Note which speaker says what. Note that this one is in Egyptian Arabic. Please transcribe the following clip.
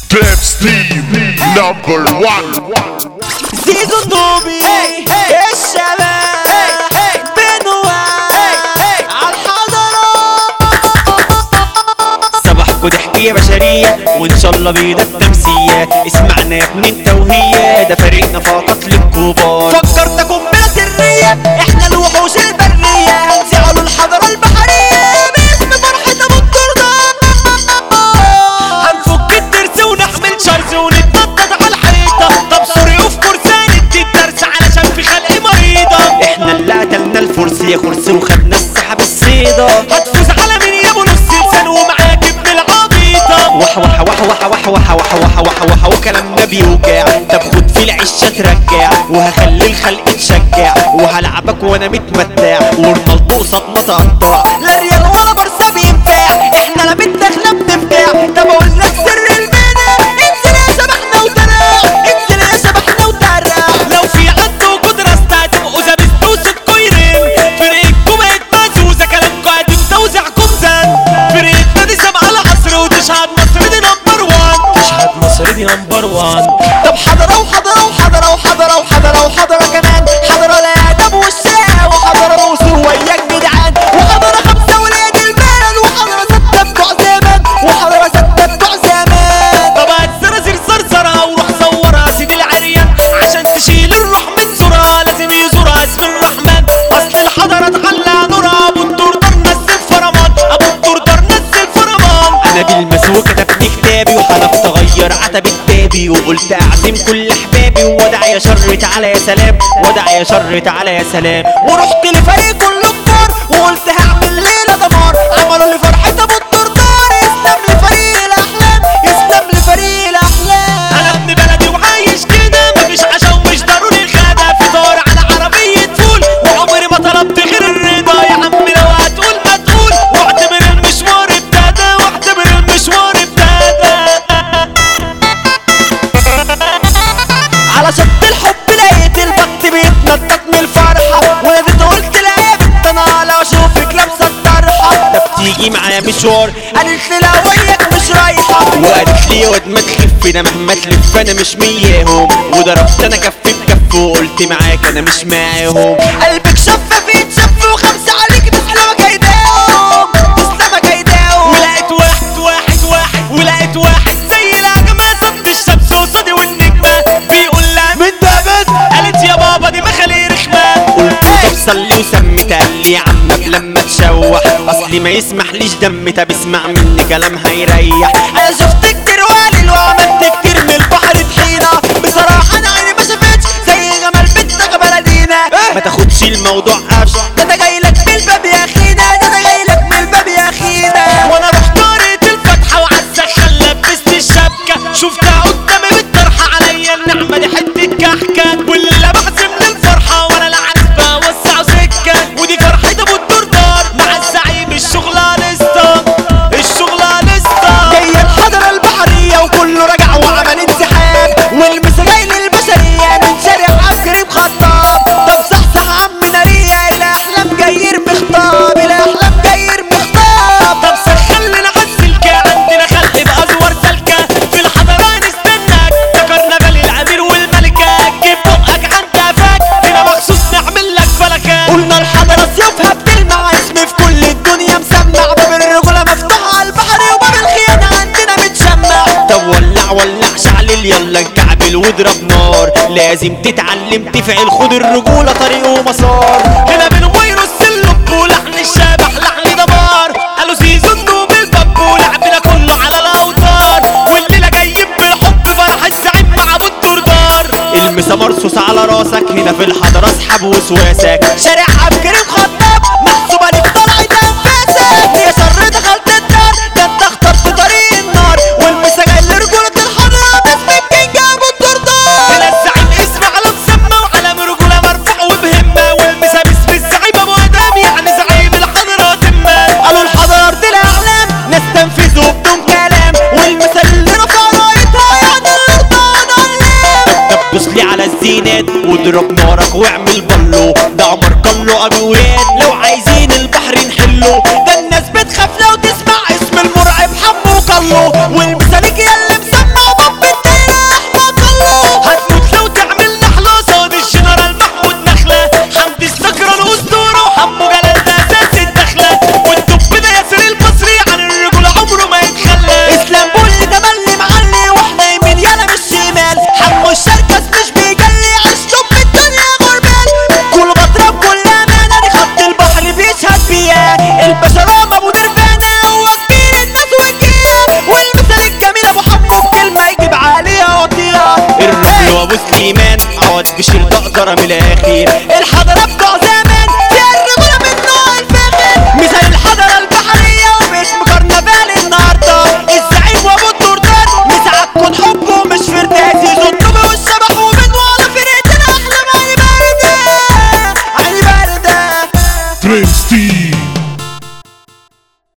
Speaker 1: Trap Steve number one
Speaker 2: زيزو النوبي الشباب بنوان عالحضرة
Speaker 3: صباحكوا ضحكية بشرية وان شاء الله بينا التمسية اسمعنا يا ابني انت وهي ده فريقنا فقط للكبار
Speaker 2: فكرت قنبلة سرية احنا الوحوش البرية هنزعلوا الحضارة البحرية باسم فرحة ابو الدردان هنفك الترس ونحمل شرز ونتنطط على الحيطة طب سوري وفي كرسان ادي الدرس علشان في خلق مريضة
Speaker 3: احنا اللي قتلنا الفرس يا خرس وخدنا السحب الصيدة
Speaker 2: هتفوز على مين يا ابو نص لسان ومعاك ابن العبيطة
Speaker 3: وح وح وح وح وح وح وح وح وح وح وكلامنا بيوجع طب خد في العشة ترجع وهخلي الخلق تشجع وهلعبك وانا متمتع ورونالدو قصادنا تقطع
Speaker 2: لا ريال ولا برصة بينفع احنا لا بندخلة بنفجع طب اقول لك سر المنع انزل يا شبحنا ودرع انزل يا شبحنا ودرع لو في عنده قدرة استهدفوا زبستوا صدكوا يرن فريقكم بقت مهزوزة كلامكم قديم توزيعكم زن فريقنا دي سابقة العصر وتشهد مصر دي نمبر وان
Speaker 3: تشهد مصر دي نمبر وان
Speaker 2: طب حضرة وحضرة وحضرة وحضرة وحضرة وحضرة كمان حضرة الأدب والشقة وحضرة الوصول وياك جدعان وحضرة خمسة ولاد المال وحضرة ستة بتوع زمان وحضرة ستة بتوع زمان طب هتزرزر زرزرة وروح صورها سيدي العريان عشان تشيل الروح من زورها لازم يزورها اسم الرحمن أصل الحضرة اتعلى نورها أبو الدردار نزل فرمان أبو الدردار نزل فرمان
Speaker 3: انا بالمس وكتبت كتابي وحلفت اغير عتبة بابي وقلت اعزم كل احبابي وودع يا شر تعالى يا سلام ودع يا شر تعالى يا سلام
Speaker 2: ورحت لفريق كله كبار وقلت هعمل ليلة دمار عملوا لي فرحة ابو الدردار يسلم لفريق الاحلام يسلم لفريق الاحلام انا ابن بلدي وعايش كده مفيش عشا ومش ضروري غدا فطار على عربية فول وعمري ما طلبت غير الرضا يا عم لو هتقول ما تقول واعتبر المشوار ابتدى واعتبر المشوار ابتدى على شط الحب لقيت البط بيتنطط من الفرحة وناديت قلت لا يا بنت انا لا اشوفك لابسة الطرحة
Speaker 3: ده بتيجي معايا مشوار
Speaker 2: قالت لي لا وياك مش رايحة
Speaker 3: وقالت لي يا واد ما تخف ده مهما تلف انا مش مياهم وضربت انا كف بكف وقلت معاك انا مش معاهم
Speaker 2: قلبك شفة يتشف وخمسة عليك تسلمك ايديهم تسلمك ايديهم ولقيت واحد واحد واحد ولقيت واحد زي الهجمة صد الشمس وصدي والنجمة بيقول لها من ده بنت قالت يا بابا دي مخالي رخمة
Speaker 3: قلت طب صلي وسمت قال لي يا عم قبل لما تشوح اصلي ما يسمحليش دم طب اسمع مني كلام هيريح
Speaker 2: انا شفت كتير وقليل وعملت كتير من البحر طحينة بصراحة انا عيني ما شافتش زي جمال بنتك بلدينا
Speaker 3: ما تاخدش الموضوع قفش
Speaker 2: ده انا جاي لك من الباب يا اخينا ده انا جاي لك من الباب يا اخينا وانا رحت قريت الفاتحه وعالسخان لبست الشبكه شفتها قدامي بالطرحه عليا النعمه دي حته كحكه واللي بحزم للفرحه وانا لا عارفه اوسع سكه ودي فرحه ابو الدردار مع الزعيم الشغله لسه الشغله لسه جايه الحضره البحريه وكله رجع وعمل انسحاب والمسا جاي للبشريه من شارع عبد خطاب طب صحصح عم ناريه الاحلام جاير بخطاب الاحلام جاير بخطاب طب سخن لنا عالسلكه عندنا خلق بازور سلكه في الحضره نستناك ذكرنا بالي الامير والملكه جيب بقك عن كفاك هنا مخصوص نعمل لك فلكه قلنا الحضره سيوفها بتلمع اسمي في كل الدنيا مسمع باب الرجوله مفتوح على البحر وباب الخيانه عندنا متشمع
Speaker 3: طب ولع ولع شعلل يلا انكعبل واضرب نار لازم تتعلم تفعل خد الرجولة طريق ومسار
Speaker 2: هنا بين فيروس اللب ولحن الشبح لحن دمار قالوا زيزو النوب الباب ولعبنا كله على الاوتار والليله جايين بالحب فرح الزعيم مع ابو الدردار
Speaker 3: المسا مرصوص على راسك هنا في الحضرة اسحب وسواسك
Speaker 2: شارع عبد الكريم خطاب محسوبه لي بطلعة انفاسك يا شر دخلت الدار ده انت اخترت طريق النار والمسا جاي لرجولة الحضرة باسم الكينج ابو الدردار هنا الزعيم اسم على مسمى وعلم رجولة مرفوع وبهمة والمسا باسم الزعيم ابو ادم يعني زعيم الحضرة تمة قالوا الحضرة دي الاعلام ناس تنفذوا بدون كلام والمسا اللي رفع رايتها يعني الارض علام
Speaker 3: طب دوس لي على الزينات واضرب نارك واعمل بلو ده عمر كله ابي ولاد لو عايزين البحر نحله
Speaker 2: ده الناس بتخاف لو تسمع اسم المرعب حمو كله والمسالك يا اللي مسمع
Speaker 3: الايمان عاد بشيل دقدره من الاخير الحق